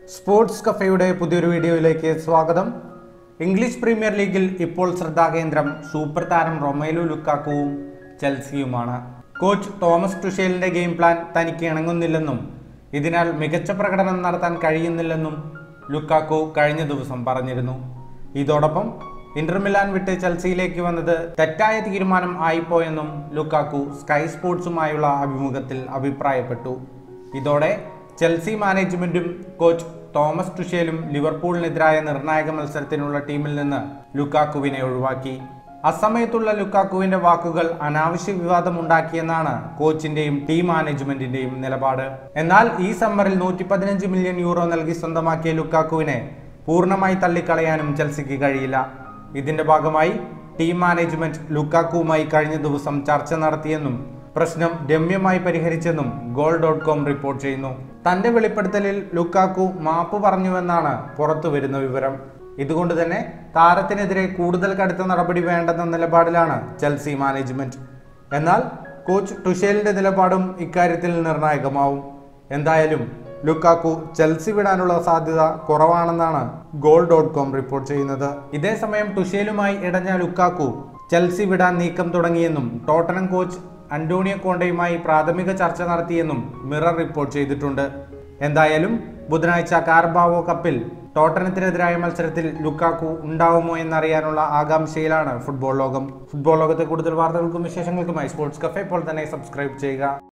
sports കഫയുടെ പുതിയൊരു വീഡിയോയിലേക്ക് സ്വാഗതം ഇംഗ്ലീഷ് പ്രീമിയർ ലീഗിൽ ഇപ്പോൾ ശ്രദ്ധാകേന്ദ്രം സൂപ്പർ താരം റൊമേലു ലുക്കാക്കുവും ചെൽസിയുമാണ് കോച്ച് തോമസ് ടുഷേലിന്റെ ഗെയിം പ്ലാൻ തനിക്ക് ഇണങ്ങുന്നില്ലെന്നും ഇതിനാൽ മികച്ച പ്രകടനം നടത്താൻ കഴിയുന്നില്ലെന്നും ലുക്കാക്കു കഴിഞ്ഞ ദിവസം പറഞ്ഞിരുന്നു ഇതോടൊപ്പം ഇന്റർ മിലാൻ വിട്ട് ചെൽസിയിലേക്ക് വന്നത് തെറ്റായ തീരുമാനം ആയിപ്പോയെന്നും ലുക്കാക്കു സ്കൈ സ്പോർട്സുമായുള്ള അഭിമുഖത്തിൽ അഭിപ്രായപ്പെട്ടു ഇതോടെ ചെൽസി മാനേജ്മെന്റും കോച്ച് തോമസ് ടുഷേലും ലിവർപൂളിനെതിരായ നിർണായക മത്സരത്തിനുള്ള ടീമിൽ നിന്ന് ലുക്കാക്കുവിനെ ഒഴിവാക്കി അസമയത്തുള്ള ലുക്കാക്കുവിന്റെ വാക്കുകൾ അനാവശ്യ വിവാദമുണ്ടാക്കിയെന്നാണ് കോച്ചിന്റെയും ടീം മാനേജ്മെന്റിന്റെയും നിലപാട് എന്നാൽ ഈ സമ്മറിൽ നൂറ്റി പതിനഞ്ച് മില്യൺ യൂറോ നൽകി സ്വന്തമാക്കിയ ലുക്കാക്കുവിനെ പൂർണ്ണമായി തള്ളിക്കളയാനും ചെൽസിക്ക് കഴിയില്ല ഇതിന്റെ ഭാഗമായി ടീം മാനേജ്മെന്റ് ലുക്കാക്കുവുമായി കഴിഞ്ഞ ദിവസം ചർച്ച നടത്തിയെന്നും പ്രശ്നം രമ്യമായി പരിഹരിച്ചെന്നും ഗോൾ ഡോട്ട് കോം റിപ്പോർട്ട് ചെയ്യുന്നു തന്റെ വെളിപ്പെടുത്തലിൽ ലുക്കാക്കു മാപ്പ് പറഞ്ഞുവെന്നാണ് പുറത്തു വരുന്ന വിവരം ഇതുകൊണ്ട് തന്നെ താരത്തിനെതിരെ കൂടുതൽ കടുത്ത നടപടി വേണ്ടെന്ന നിലപാടിലാണ് ചെൽസി മാനേജ്മെന്റ് എന്നാൽ കോച്ച് ടുഷേലിന്റെ നിലപാടും ഇക്കാര്യത്തിൽ നിർണായകമാവും എന്തായാലും ലുക്കാക്കു ചെൽസി വിടാനുള്ള സാധ്യത കുറവാണെന്നാണ് ഗോൾ ഡോട്ട് കോം റിപ്പോർട്ട് ചെയ്യുന്നത് ഇതേസമയം ടുഷേലുമായി ഇടഞ്ഞ ലുക്കാക്കു ചെൽസി വിടാൻ നീക്കം തുടങ്ങിയെന്നും ടോട്ടനം കോച്ച് അന്റോണിയോ കോണ്ടയുമായി പ്രാഥമിക ചർച്ച നടത്തിയെന്നും മിറർ റിപ്പോർട്ട് ചെയ്തിട്ടുണ്ട് എന്തായാലും ബുധനാഴ്ച കാർബാവോ കപ്പിൽ ടോട്ടനത്തിനെതിരായ മത്സരത്തിൽ ലുക്കാക്കു ഉണ്ടാവുമോ എന്നറിയാനുള്ള ആകാംക്ഷയിലാണ് ഫുട്ബോൾ ലോകം ഫുട്ബോൾ ലോകത്തെ കൂടുതൽ വാർത്തകൾക്കും വിശേഷങ്ങൾക്കുമായി സ്പോർട്സ് കഫേ ഇപ്പോൾ തന്നെ സബ്സ്ക്രൈബ് ചെയ്യുക